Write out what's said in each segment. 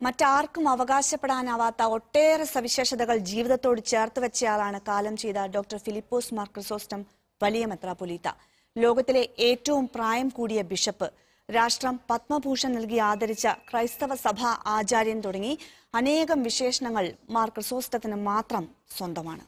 മറ്റാർക്കും അവകാശപ്പെടാനാവാത്ത ഒട്ടേറെ സവിശേഷതകൾ ജീവിതത്തോട് ചേർത്ത് വെച്ചയാളാണ് കാലം ചെയ്ത ഡോക്ടർ ഫിലിപ്പോസ് മാർ ക്രിസോസ്റ്റം വലിയ മെത്രാപൊലീത്ത ലോകത്തിലെ ഏറ്റവും പ്രായം കൂടിയ ബിഷപ്പ് രാഷ്ട്രം പത്മഭൂഷൺ നൽകി ആദരിച്ച ക്രൈസ്തവ സഭാ ആചാര്യൻ തുടങ്ങി അനേകം വിശേഷണങ്ങൾ മാർ ക്രിസോസ്റ്റത്തിന് മാത്രം സ്വന്തമാണ്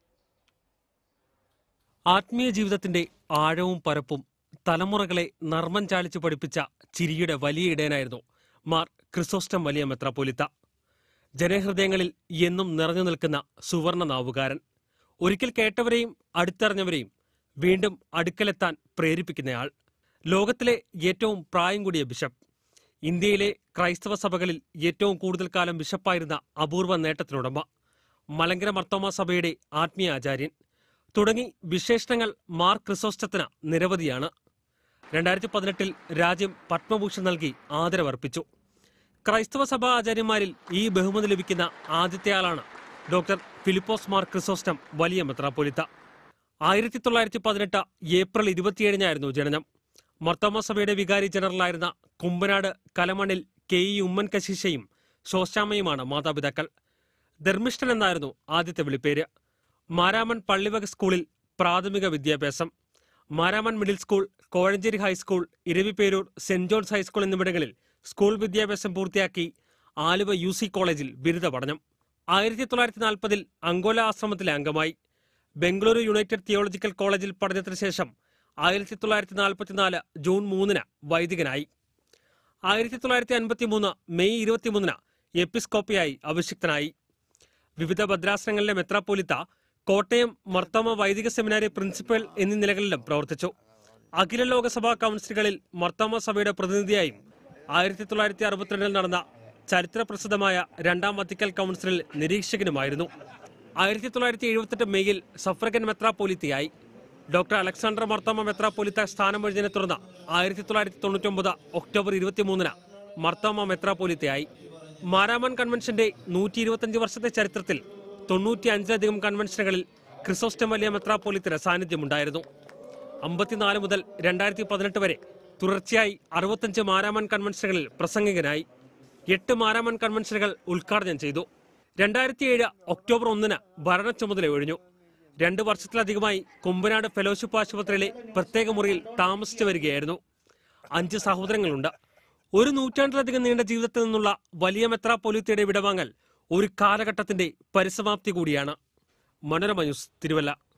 ആത്മീയ ജീവിതത്തിന്റെ ആഴവും പരപ്പും തലമുറകളെ നർമ്മം ചാലിച്ചു പഠിപ്പിച്ച ചിരിയുടെ വലിയ ഇടയനായിരുന്നു മാർ ക്രിസോസ്റ്റം വലിയ മെത്രാപ്പൊലിത്ത ജനഹൃദയങ്ങളിൽ എന്നും നിറഞ്ഞു നിൽക്കുന്ന സുവർണ നാവുകാരൻ ഒരിക്കൽ കേട്ടവരെയും അടുത്തറിഞ്ഞവരെയും വീണ്ടും അടുക്കലെത്താൻ പ്രേരിപ്പിക്കുന്നയാൾ ലോകത്തിലെ ഏറ്റവും പ്രായം കൂടിയ ബിഷപ്പ് ഇന്ത്യയിലെ ക്രൈസ്തവ സഭകളിൽ ഏറ്റവും കൂടുതൽ കാലം ബിഷപ്പായിരുന്ന അപൂർവ നേട്ടത്തിനുടമ മലങ്കര മർത്തോമ സഭയുടെ ആത്മീയ ആചാര്യൻ തുടങ്ങി വിശേഷണങ്ങൾ മാർ ക്രിസോസ്റ്റത്തിന് നിരവധിയാണ് രണ്ടായിരത്തി പതിനെട്ടിൽ രാജ്യം പത്മഭൂഷൺ നൽകി ആദരവർപ്പിച്ചു ക്രൈസ്തവ സഭാ ആചാര്യന്മാരിൽ ഈ ബഹുമതി ലഭിക്കുന്ന ആദ്യത്തെയാളാണ് ഡോക്ടർ ഫിലിപ്പോസ് മാർ ക്രിസോസ്റ്റം വലിയ മെത്രാപ്പൊലിത്ത ആയിരത്തി തൊള്ളായിരത്തി പതിനെട്ട് ഏപ്രിൽ ഇരുപത്തിയേഴിനായിരുന്നു ജനനം മർത്തോമ സഭയുടെ വികാരി ജനറലായിരുന്ന കുമ്പനാട് കലമണ്ണിൽ കെ ഇ ഉമ്മൻ കശീശയും ശോശാമ്മയുമാണ് മാതാപിതാക്കൾ ധർമ്മിഷ്ഠൻ എന്നായിരുന്നു ആദ്യത്തെ വിളിപ്പേര് മാരാമൺ പള്ളിവക സ്കൂളിൽ പ്രാഥമിക വിദ്യാഭ്യാസം Maramon middle school Kozhencherry high school Eraviperoor Saint John's high school എന്നിവിടങ്ങളിൽ സ്കൂൾ വിദ്യാഭ്യാസം പൂർത്തിയാക്കി ആലുവ യു സി കോളേജിൽ ബിരുദ പഠനം ആയിരത്തി തൊള്ളായിരത്തി നാൽപ്പതിൽ അങ്കോല ആശ്രമത്തിലെ അംഗമായി ബംഗളൂരു യുണൈറ്റഡ് തിയോളജിക്കൽ കോളേജിൽ പഠനത്തിന് ശേഷം ആയിരത്തി തൊള്ളായിരത്തി നാൽപ്പത്തിനാല് ജൂൺ മൂന്നിന് വൈദികനായി ആയിരത്തി തൊള്ളായിരത്തി അൻപത്തി മൂന്ന് മെയ് ഇരുപത്തിമൂന്നിന് എപ്പിസ്കോപ്പിയായി അഭിഷിക്തനായി വിവിധ ഭദ്രാസനങ്ങളിലെ മെത്രാപ്പോലിത്ത കോട്ടയം മർത്തോമ വൈദിക സെമിനാരി പ്രിൻസിപ്പൽ എന്നീ നിലകളിലും പ്രവർത്തിച്ചു അഖില ലോകസഭാ കൗൺസിലുകളിൽ മർത്തോമ സഭയുടെ പ്രതിനിധിയായും ആയിരത്തി തൊള്ളായിരത്തി അറുപത്തിരണ്ടിൽ നടന്ന ചരിത്രപ്രസിദ്ധമായ രണ്ടാം വത്തിക്കൽ കൗൺസിലിൽ നിരീക്ഷകനുമായിരുന്നു ആയിരത്തി തൊള്ളായിരത്തി എഴുപത്തെട്ട് മെയ്യിൽ സഫ്രഗൻ മെത്രാപ്പോലിത്തയായി ഡോക്ടർ അലക്സാണ്ടർ മർത്തോമ മെത്രാപ്പോലിത്ത സ്ഥാനമൊഴിഞ്ഞതിനെ തുടർന്ന് ആയിരത്തി തൊള്ളായിരത്തി തൊണ്ണൂറ്റൊമ്പത് ഒക്ടോബർ ഇരുപത്തിമൂന്നിന് മർത്തോമ മെത്രാപ്പോലിത്തയായി മാരാമൻ കൺവെൻഷന്റെ നൂറ്റി ഇരുപത്തിയഞ്ച് വർഷത്തെ ചരിത്രത്തിൽ തൊണ്ണൂറ്റി അഞ്ചിലധികം കൺവെൻഷനുകളിൽ ക്രിസോസ്റ്റം വലിയ മെത്രാപ്പോലിത്തിന് സാന്നിധ്യമുണ്ടായിരുന്നു അമ്പത്തിനാല് മുതൽ രണ്ടായിരത്തി പതിനെട്ട് വരെ തുടർച്ചയായി അറുപത്തഞ്ച് മാരാമൻ കൺവെൻഷനുകളിൽ പ്രസംഗികനായി എട്ട് മാരാമൻ കൺവെൻഷനുകൾ ഉദ്ഘാടനം ചെയ്തു രണ്ടായിരത്തി ഏഴ് ഒക്ടോബർ ഒന്നിന് ഭരണ ചുമതല ഒഴിഞ്ഞു രണ്ട് വർഷത്തിലധികമായി കുമ്പനാട് ഫെലോഷിപ്പ് ആശുപത്രിയിലെ പ്രത്യേക മുറിയിൽ താമസിച്ചു വരികയായിരുന്നു അഞ്ച് സഹോദരങ്ങളുണ്ട് ഒരു നൂറ്റാണ്ടിലധികം നീണ്ട ജീവിതത്തിൽ നിന്നുള്ള വലിയ മെത്രാപ്പൊലിത്തയുടെ വിടവാങ്ങൽ ഒരു കാലഘട്ടത്തിന്റെ പരിസമാപ്തി കൂടിയാണ് മനോരമ ന്യൂസ് തിരുവല്ല